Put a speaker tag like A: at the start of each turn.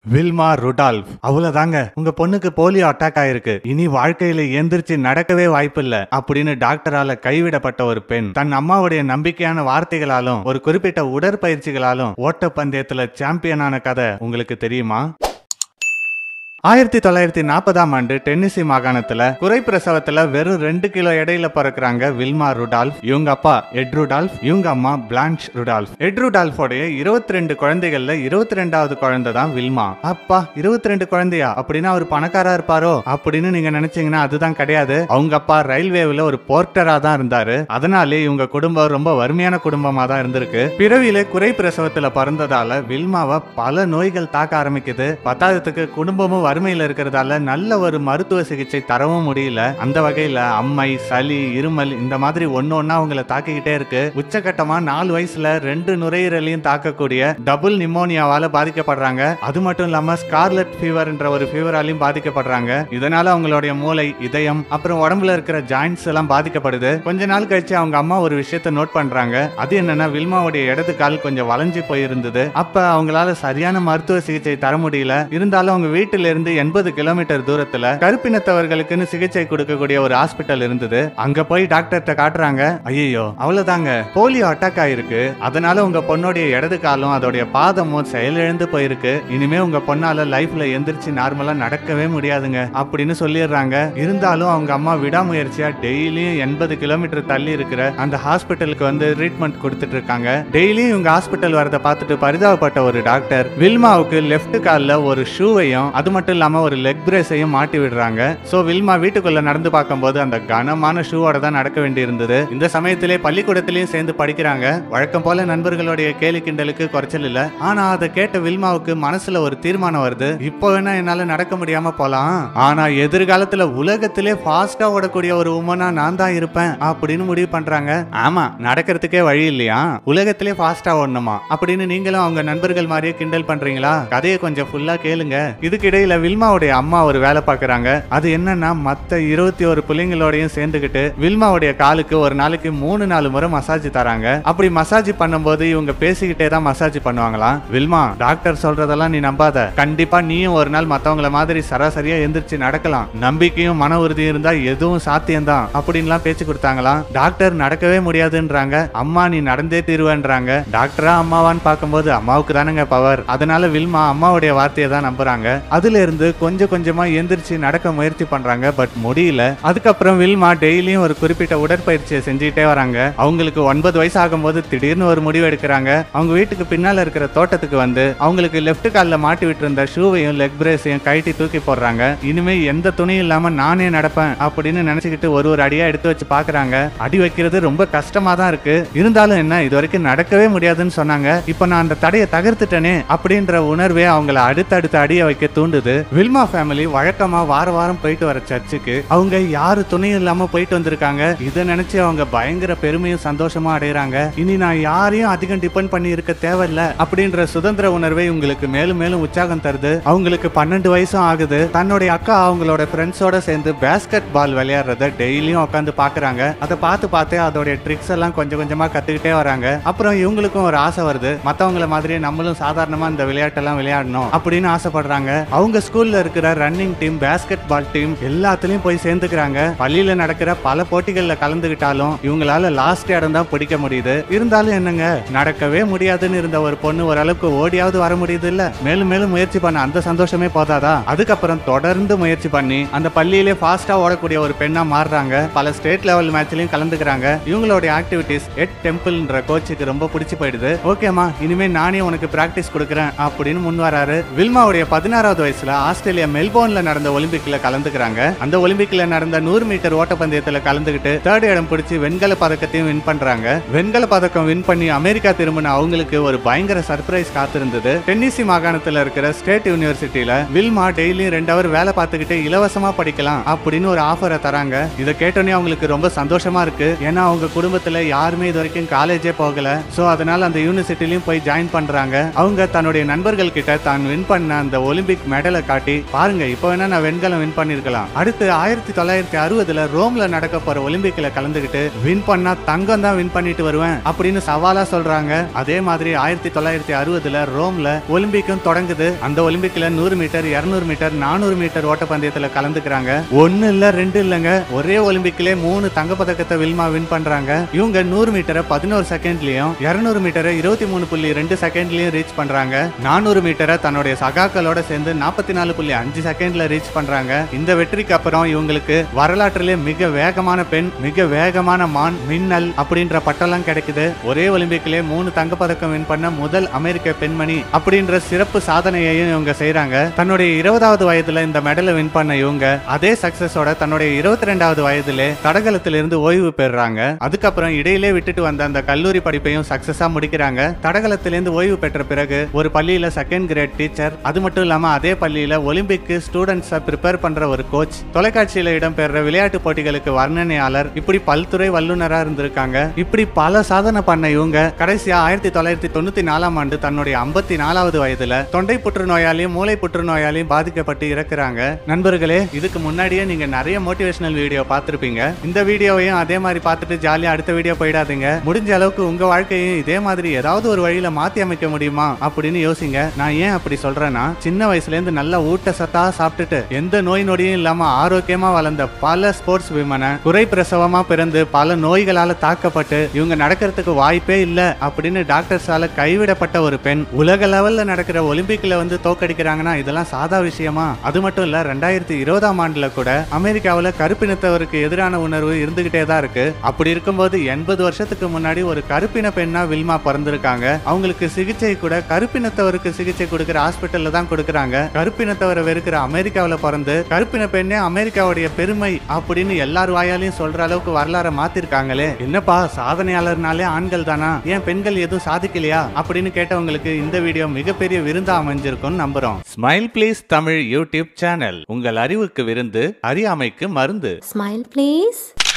A: Wilma Rudolph அவ்வளவுதாங்க உங்க பொண்ணுக்கு போலியோ அட்டாக் ஆயிருக்கு இனி வாழ்க்கையில எந்திரிச்சு நடக்கவே வாய்ப்பில்ல அப்படின்னு டாக்டரால கைவிடப்பட்ட ஒரு பெண் தன் அம்மாவுடைய நம்பிக்கையான வார்த்தைகளாலும் ஒரு குறிப்பிட்ட உடற்பயிற்சிகளாலும் ஓட்டப்பந்தயத்துல சாம்பியனான கதை உங்களுக்கு தெரியுமா ஆயிரத்தி தொள்ளாயிரத்தி நாற்பதாம் ஆண்டு டென்னிசி மாகாணத்துல குறை பிரசவத்துல வெறும் ரெண்டு கிலோ எடையில பிறக்குறாங்க வில்மா ருடால்ஃப் இவங்க அப்பா எட் ருடால்ஃப் இவங்க அம்மா பிளான்ச் ருடால்ஃப் எட் ருடால்ஃபோடைய இருபத்தி ரெண்டு குழந்தைகள்ல இருபத்தி ரெண்டாவது குழந்தை தான் வில்மா அப்பா இருபத்தி ரெண்டு குழந்தையா அப்படின்னா அவர் பணக்காரா இருப்பாரோ அப்படின்னு நீங்க நினைச்சீங்கன்னா அதுதான் கிடையாது அவங்க அப்பா ரயில்வேவில் ஒரு போர்ட்டரா தான் இருந்தாரு அதனாலே இவங்க குடும்பம் ரொம்ப வறுமையான குடும்பமா தான் இருந்திருக்கு பிறவியிலே குறை பிரசவத்துல பிறந்ததால வில்மாவை பல நோய்கள் தாக்க ஆரம்பிக்குது பத்தாவதுக்கு குடும்பமும் வறுமையில இருக்கிறதால நல்ல ஒரு மருத்துவ சிகிச்சை தரவும் முடியல அந்த வகையில அம்மை சளி இருமல் இந்த மாதிரி ஒன்னு ஒன்னா அவங்கள தாக்கிக்கிட்டே இருக்கு உச்சகட்டமா நாலு வயசுல ரெண்டு நுரையீரலையும் தாக்கக்கூடிய டபுள் நிமோனியாவால பாதிக்கப்படுறாங்க அது மட்டும் இல்லாம ஸ்கார்லெட் ஃபீவர்ன்ற ஒரு ஃபீவராலையும் பாதிக்கப்படுறாங்க இதனால அவங்களுடைய மூளை இதயம் அப்புறம் உடம்புல இருக்கிற ஜாயின்ஸ் எல்லாம் பாதிக்கப்படுது கொஞ்ச நாள் கழிச்சு அவங்க அம்மா ஒரு விஷயத்தை நோட் பண்றாங்க அது என்னன்னா வில்மாவுடைய இடது கால் கொஞ்சம் வளைஞ்சு போயிருந்தது அப்ப அவங்களால சரியான மருத்துவ சிகிச்சை தர முடியல இருந்தாலும் அவங்க வீட்டில இருந்து எண்பது கிலோமீட்டர் தூரத்துல கருப்பினத்தவர்களுக்குன்னு சிகிச்சை கொடுக்கக்கூடிய ஒரு ஹாஸ்பிட்டல் இருந்தது அங்க போய் டாக்டர்கிட்ட காட்டுறாங்க ஐயோ அவ்வளவுதாங்க போலியோ அட்டாக் ஆயிருக்கு அதனால உங்க பொண்ணுடைய இடது காலும் அதோடைய பாதமும் செயலிழந்து போயிருக்கு இனிமே உங்க பொண்ணால லைஃப்ல எந்திரிச்சு நார்மலா நடக்கவே முடியாதுங்க அப்படின்னு சொல்லிடுறாங்க இருந்தாலும் அவங்க அம்மா விடாமுயற்சியா டெய்லியும் எண்பது கிலோமீட்டர் தள்ளி இருக்கிற அந்த ஹாஸ்பிட்டலுக்கு வந்து ட்ரீட்மெண்ட் கொடுத்துட்டு இருக்காங்க டெய்லியும் இவங்க ஹாஸ்பிட்டல் வரதை பார்த்துட்டு பரிதாபப்பட்ட ஒரு டாக்டர் வில்மாவுக்கு லெஃப்ட் கால்ல ஒரு ஷூவையும் அது மட்டும் இல்லாம ஒரு லெக் பிரேஸையும் மாட்டி விடுறாங்க சோ வில்மா வீட்டுக்குள்ள நடந்து பார்க்கும்போது அந்த கனமான ஷூவோட தான் நடக்க வேண்டி இருந்தது இந்த சமயத்திலே பள்ளிக்கூடத்திலயும் சேர்ந்து படிக்கிறாங்க வழக்கம் போல நண்பர்களுடைய கேலி கிண்டலுக்கு குறைச்சல் இல்ல ஆனா அதை கேட்ட வில்மாவுக்கு மனசுல ஒரு தீர்மானம் வருது இப்போ வேணா என்னால நடக்க முடியாம போலாம் ஆனா எதிர்காலத்துல உலகத்திலே ஃபாஸ்டா ஓடக்கூடிய ஒரு உமனா நான் தான் இருப்பேன் அப்படின்னு முடிவு பண்றாங்க ஆமா நடக்கிறதுக்கே வழி இல்லையா உலகத்திலே ஃபாஸ்டா ஓடணுமா அப்படின்னு நீங்களும் அவங்க நண்பர்கள் மாதிரியே கிண்டல் பண்றீங்களா கதையை கொஞ்சம் ஃபுல்லா கேளுங்க இதுக்கு இடையில வில்மாவுடைய அம்மா ஒரு வேலை பார்க்கறாங்க அது என்னன்னா மத்த இருபத்தி ஒரு பிள்ளைங்களோடையும் சேர்ந்துக்கிட்டு வில்மாவுடைய காலுக்கு ஒரு நாளைக்கு மூணு நாலு முறை மசாஜ் தராங்க அப்படி மசாஜ் பண்ணும்போது இவங்க பேசிக்கிட்டே தான் மசாஜ் பண்ணுவாங்களாம் வில்மா டாக்டர் சொல்றதெல்லாம் நீ நம்பாத கண்டிப்பா நீயும் ஒரு நாள் மத்தவங்கள மாதிரி சராசரியா எந்திரிச்சு நடக்கலாம் நம்பிக்கையும் மன உறுதியும் இருந்தா எதுவும் சாத்தியம்தான் அப்படின்லாம் பேச்சு கொடுத்தாங்களாம் டாக்டர் நடக்கவே முடியாதுன்றாங்க அம்மா நீ நடந்தே தீருவேன்றாங்க டாக்டரா அம்மாவான்னு பார்க்கும்போது அம்மாவுக்கு தானங்க பவர் அதனால வில்மா அம்மாவுடைய வார்த்தையை தான் நம்புறாங்க அதுல இருந்து கொஞ்சம் கொஞ்சமா எந்திரிச்சு நடக்க முயற்சி பண்றாங்க பட் முடியல அதுக்கப்புறம் வில்மா டெய்லியும் ஒரு குறிப்பிட்ட உடற்பயிற்சியை செஞ்சுக்கிட்டே வராங்க அவங்களுக்கு ஒன்பது வயசு ஆகும்போது திடீர்னு ஒரு முடிவு எடுக்கிறாங்க அவங்க வீட்டுக்கு பின்னால இருக்கிற தோட்டத்துக்கு வந்து அவங்களுக்கு லெஃப்ட் கால்ல மாட்டி விட்டு இருந்த ஷூவையும் லெக் பிரேஸையும் கழட்டி தூக்கி போடுறாங்க இனிமே எந்த துணியும் இல்லாம நானே நடப்பேன் அப்படின்னு நினைச்சுக்கிட்டு ஒரு ஒரு அடியா எடுத்து வச்சு பாக்குறாங்க அடி வைக்கிறது ரொம்ப கஷ்டமா தான் இருக்கு இருந்தாலும் என்ன இது வரைக்கும் நடக்கவே முடியாதுன்னு சொன்னாங்க இப்ப நான் அந்த தடையை தகர்த்துட்டேனே அப்படின்ற உணர்வே அவங்கள அடுத்தடுத்த அடிய வைக்க தூண்டுது வில்மா ஃபேமிலி வழக்கமா வார வாரம் போயிட்டு வர சர்ச்சுக்கு அவங்க யாரு துணையும் இல்லாம போயிட்டு வந்திருக்காங்க இதை நினைச்சு அவங்க பயங்கர பெருமையும் சந்தோஷமா அடையறாங்க இனி நான் யாரையும் அதிகம் டிபெண்ட் பண்ணி இருக்க தேவையில்ல அப்படின்ற சுதந்திர உணர்வை உங்களுக்கு மேலும் மேலும் உற்சாகம் தருது அவங்களுக்கு பன்னெண்டு வயசும் ஆகுது தன்னுடைய அக்கா அவங்களோட ஃப்ரெண்ட்ஸோட சேர்ந்து பேஸ்கெட் பால் விளையாடுறத டெய்லியும் உட்காந்து பாக்குறாங்க அதை பார்த்து பார்த்தே அதோடைய ட்ரிக்ஸ் எல்லாம் கொஞ்சம் கொஞ்சமா கத்துக்கிட்டே வராங்க அப்புறம் இவங்களுக்கும் ஒரு ஆசை வருது மத்தவங்கள மாதிரியே நம்மளும் சாதாரணமா இந்த விளையாட்டெல்லாம் விளையாடணும் அப்படின்னு ஆசைப்படுறாங்க அவங்க ஸ்கூல்ல இருக்கிற running team basketball team எல்லாத்துலயும் போய் சேர்ந்துக்கிறாங்க பள்ளியில நடக்கிற பல போட்டிகள்ல கலந்துகிட்டாலும் இவங்களால லாஸ்ட் இடம் தான் பிடிக்க முடியுது இருந்தாலும் என்னங்க நடக்கவே முடியாதுன்னு இருந்த ஒரு பொண்ணு ஓரளவுக்கு ஓடியாவது வர முடியுது இல்ல மேலும் மேலும் முயற்சி பண்ண அந்த சந்தோஷமே போதாதா அதுக்கப்புறம் தொடர்ந்து முயற்சி பண்ணி அந்த பள்ளியிலே ஃபாஸ்டா ஓடக்கூடிய ஒரு பெண்ணா மாறுறாங்க பல ஸ்டேட் லெவல் மேட்ச்லயும் கலந்துக்கிறாங்க இவங்களுடைய ஆக்டிவிட்டிஸ் எட் டெம்பிள்ன்ற கோச்சுக்கு ரொம்ப பிடிச்சு போயிடுது ஓகேமா இனிமே நானே உனக்கு பிராக்டிஸ் கொடுக்குறேன் அப்படின்னு முன் வராரு வில்மாவுடைய பதினாறாவது வயசுல ஆஸ்திரேலியா மெல்போர்ன்ல நடந்த ஒலிம்பிக்ல கலந்துக்கிறாங்க அந்த ஒலிம்பிக்ல நடந்த நூறு மீட்டர் ஓட்டப்பந்தயத்துல கலந்துக்கிட்டு தேர்ட் இடம் பிடிச்சு வெண்கல பதக்கத்தையும் வின் பண்றாங்க வெண்கல பதக்கம் வின் பண்ணி அமெரிக்கா திரும்பின அவங்களுக்கு ஒரு பயங்கர சர்ப்ரைஸ் காத்திருந்தது டென்னிசி மாகாணத்துல இருக்கிற ஸ்டேட் யூனிவர்சிட்டியில வில்மா டெய்லி ரெண்டு ஹவர் வேலை பார்த்துக்கிட்டு இலவசமா படிக்கலாம் அப்படின்னு ஒரு ஆஃபரை தராங்க இதை கேட்டோன்னே அவங்களுக்கு ரொம்ப சந்தோஷமா இருக்கு ஏன்னா அவங்க குடும்பத்துல யாருமே இது வரைக்கும் காலேஜே போகல சோ அதனால அந்த யூனிவர்சிட்டிலையும் போய் ஜாயின் பண்றாங்க அவங்க தன்னுடைய நண்பர்கள் கிட்ட தான் வின் பண்ண அந்த ஒலிம்பிக் மெடலை ஆற்றலை காட்டி பாருங்க இப்போ வேணா நான் வெண்கலம் வின் பண்ணிருக்கலாம் அடுத்து ஆயிரத்தி தொள்ளாயிரத்தி அறுபதுல ரோம்ல நடக்க போற ஒலிம்பிக்ல கலந்துகிட்டு வின் பண்ணா தங்கம் தான் வின் பண்ணிட்டு வருவேன் அப்படின்னு சவாலா சொல்றாங்க அதே மாதிரி ஆயிரத்தி தொள்ளாயிரத்தி அறுபதுல ரோம்ல ஒலிம்பிக்கும் தொடங்குது அந்த ஒலிம்பிக்ல நூறு மீட்டர் இருநூறு மீட்டர் நானூறு மீட்டர் ஓட்டப்பந்தயத்துல கலந்துக்கிறாங்க ஒன்னு இல்ல ரெண்டு இல்லங்க ஒரே ஒலிம்பிக்லே மூணு தங்கப்பதக்கத்தை வில்மா வின் பண்றாங்க இவங்க நூறு மீட்டரை பதினோரு செகண்ட்லயும் இருநூறு மீட்டரை இருபத்தி மூணு புள்ளி ரெண்டு செகண்ட்லயும் ரீச் பண்றாங்க நானூறு மீட்டரை தன்னுடைய சகாக்களோட சேர்ந்து நாற்பத்தி நாலு புள்ளி அஞ்சு செகண்ட்ல ரீச் பண்றாங்க இந்த வெற்றிக்கு அப்புறம் இவங்களுக்கு வரலாற்றிலே மிக வேகமான பெண் மிக வேகமான மான் மின்னல் அப்படின்ற பட்டம்லாம் கிடைக்குது ஒரே ஒலிம்பிக்லே மூணு தங்கப்பதக்கம் வின் பண்ண முதல் அமெரிக்க பெண்மணி அப்படின்ற சிறப்பு சாதனையையும் இவங்க செய்றாங்க தன்னுடைய இருபதாவது வயதுல இந்த மெடலை வின் பண்ண இவங்க அதே சக்சஸோட தன்னுடைய இருபத்தி ரெண்டாவது வயதிலே தடகளத்திலிருந்து ஓய்வு பெறுறாங்க அதுக்கப்புறம் இடையிலே விட்டுட்டு வந்த அந்த கல்லூரி படிப்பையும் சக்சஸா முடிக்கிறாங்க தடகளத்திலிருந்து ஓய்வு பெற்ற பிறகு ஒரு பள்ளியில செகண்ட் கிரேட் டீச்சர் அது மட்டும் இல்லாம அதே பள்ளியில ஒலிம்பிக்கு ஸ்டூடெண்ட்ஸை ப்ரிப்பேர் பண்ற ஒரு கோச் தொலைக்காட்சியில இடம்பெற விளையாட்டு போட்டிகளுக்கு வர்ணனையாளர் இப்படி பல்துறை வல்லுநரா இருந்திருக்காங்க இப்படி பல சாதனை பண்ண இவங்க கடைசியா ஆயிரத்தி தொள்ளாயிரத்தி தொண்ணூத்தி நாலாம் ஆண்டு தன்னுடைய ஐம்பத்தி நாலாவது வயதுல தொண்டை புற்றுநோயாலையும் மூளை புற்றுநோயாலையும் பாதிக்கப்பட்டு இறக்குறாங்க நண்பர்களே இதுக்கு முன்னாடியே நீங்க நிறைய மோட்டிவேஷனல் வீடியோ பார்த்திருப்பீங்க இந்த வீடியோவையும் அதே மாதிரி பார்த்துட்டு ஜாலியா அடுத்த வீடியோ போயிடாதீங்க முடிஞ்ச அளவுக்கு உங்க வாழ்க்கையும் இதே மாதிரி ஏதாவது ஒரு வழியில மாத்தி அமைக்க முடியுமா அப்படின்னு யோசிங்க நான் ஏன் அப்படி சொல்றேன்னா சின்ன வயசுல இருந்து நல்ல ஊட்டச்சத்தா சாப்பிட்டுட்டு எந்த நோய் நொடியும் இல்லாம ஆரோக்கியமா வளர்ந்த பல ஸ்போர்ட்ஸ் விமனை குறை பிரசவமா பிறந்து பல நோய்களால தாக்கப்பட்டு இவங்க நடக்கிறதுக்கு வாய்ப்பே இல்ல அப்படின்னு டாக்டர்ஸால கைவிடப்பட்ட ஒரு பெண் உலக லெவல்ல நடக்கிற ஒலிம்பிக்ல வந்து தோக்கடிக்கிறாங்கன்னா இதெல்லாம் சாதா விஷயமா அது மட்டும் இல்ல ரெண்டாயிரத்தி இருபதாம் ஆண்டுல கூட அமெரிக்காவுல கருப்பினத்தவருக்கு எதிரான உணர்வு இருந்துகிட்டே தான் இருக்கு அப்படி இருக்கும்போது எண்பது வருஷத்துக்கு முன்னாடி ஒரு கருப்பின பெண்ணா வில்மா பிறந்திருக்காங்க அவங்களுக்கு சிகிச்சை கூட கருப்பினத்தவருக்கு சிகிச்சை கொடுக்கிற ஹாஸ்பிட்டல்ல தான் கொடுக்கறாங்க கருப்பினத்தவரை வெறுக்கிற அமெரிக்காவுல பிறந்து கருப்பின பெண்ணே அமெரிக்காவுடைய பெருமை அப்படின்னு எல்லார் வாயாலையும் சொல்ற அளவுக்கு வரலாற மாத்திருக்காங்களே என்னப்பா சாதனையாளர்னாலே ஆண்கள் தானா ஏன் பெண்கள் எதுவும் சாதிக்கலையா அப்படின்னு கேட்டவங்களுக்கு இந்த வீடியோ மிகப்பெரிய விருந்தா அமைஞ்சிருக்கும்னு நம்புறோம் smile please Tamil YouTube channel உங்கள் அறிவுக்கு விருந்து அறியாமைக்கு மருந்து
B: Smile, please.